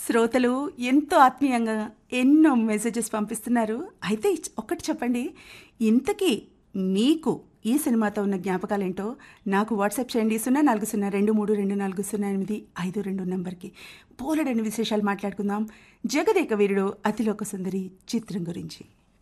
శ్రోతలు ఎంతో ఆత్మీయంగా ఎన్నో మెసేజెస్ పంపిస్తున్నారు అయితే ఇచ్- ఒక్కటి చెప్పండి ఇంతకీ మీకు ఈ సినిమాతో ఉన్న జ్ఞాపకాలేంటో నాకు వాట్సాప్ చేయండి సున్నా నాలుగు సున్నా రెండు మూడు రెండు నాలుగు సున్నా ఎనిమిది ఐదు రెండు నంబర్కి పోలడని విశేషాలు మాట్లాడుకుందాం జగదేక వీరుడు అతిలోక సుందరి చిత్రం గురించి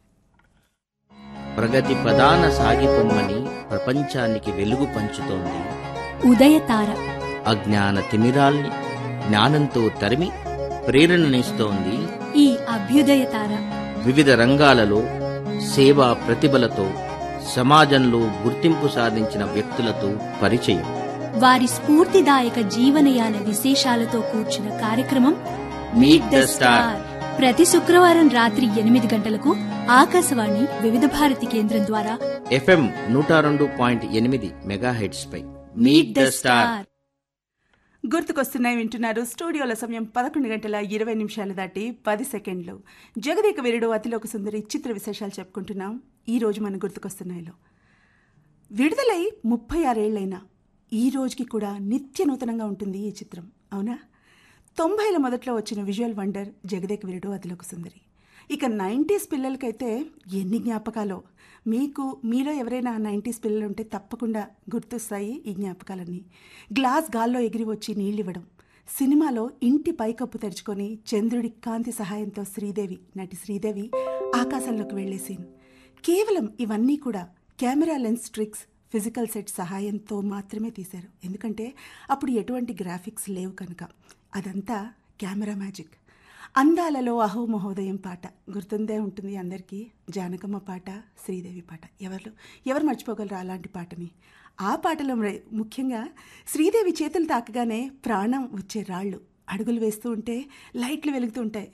ప్రగతి ప్రధాన సాగిపొమ్మని ప్రపంచానికి వెలుగు పంచుతోంది ఉదయతార అజ్ఞాన తిమిరాల్ని జ్ఞానంతో తరిమి ప్రేరణనిస్తోంది ఈ అభ్యుదయతార వివిధ రంగాలలో సేవా ప్రతిభలతో సమాజంలో గుర్తింపు సాధించిన వ్యక్తులతో పరిచయం వారి స్ఫూర్తిదాయక జీవనయాన విశేషాలతో కూర్చున్న కార్యక్రమం మీట్ ద స్టార్ ప్రతి శుక్రవారం రాత్రి ఎనిమిది గంటలకు ఆకాశవాణి వివిధ భారతి కేంద్రం ద్వారా ఎఫ్ఎం నూట రెండు పాయింట్ ఎనిమిది మెగాహెడ్స్ పై మీట్ ద స్టార్ గుర్తుకొస్తున్నాయి వింటున్నారు స్టూడియోల సమయం పదకొండు గంటల ఇరవై నిమిషాలు దాటి పది సెకండ్లు జగదేక వీరుడు అతిలోక సుందరి చిత్ర విశేషాలు చెప్పుకుంటున్నాం ఈ రోజు మన గుర్తుకొస్తున్నాయిలో విడుదలై ముప్పై ఆరేళ్లైనా ఈ రోజుకి కూడా నిత్య నూతనంగా ఉంటుంది ఈ చిత్రం అవునా తొంభైల మొదట్లో వచ్చిన విజువల్ వండర్ జగదేక వీరుడు అతిలోక సుందరి ఇక నైంటీస్ పిల్లలకైతే ఎన్ని జ్ఞాపకాలో మీకు మీలో ఎవరైనా నైంటీస్ పిల్లలు ఉంటే తప్పకుండా గుర్తొస్తాయి ఈ జ్ఞాపకాలన్నీ గ్లాస్ గాల్లో ఎగిరి వచ్చి నీళ్ళివ్వడం సినిమాలో ఇంటి పైకప్పు తెరుచుకొని చంద్రుడి కాంతి సహాయంతో శ్రీదేవి నటి శ్రీదేవి ఆకాశంలోకి వెళ్లే సీన్ కేవలం ఇవన్నీ కూడా camera lens tricks physical set సహాయంతో మాత్రమే తీశారు ఎందుకంటే అప్పుడు ఎటువంటి గ్రాఫిక్స్ లేవు కనుక అదంతా కెమెరా మ్యాజిక్ అందాలలో అహో మహోదయం పాట గుర్తుందే ఉంటుంది అందరికీ జానకమ్మ పాట శ్రీదేవి పాట ఎవరు ఎవరు మర్చిపోగలరు అలాంటి పాటని ఆ పాటలో మరి ముఖ్యంగా శ్రీదేవి చేతులు తాకగానే ప్రాణం వచ్చే రాళ్ళు అడుగులు వేస్తూ ఉంటే లైట్లు వెలుగుతూ ఉంటాయి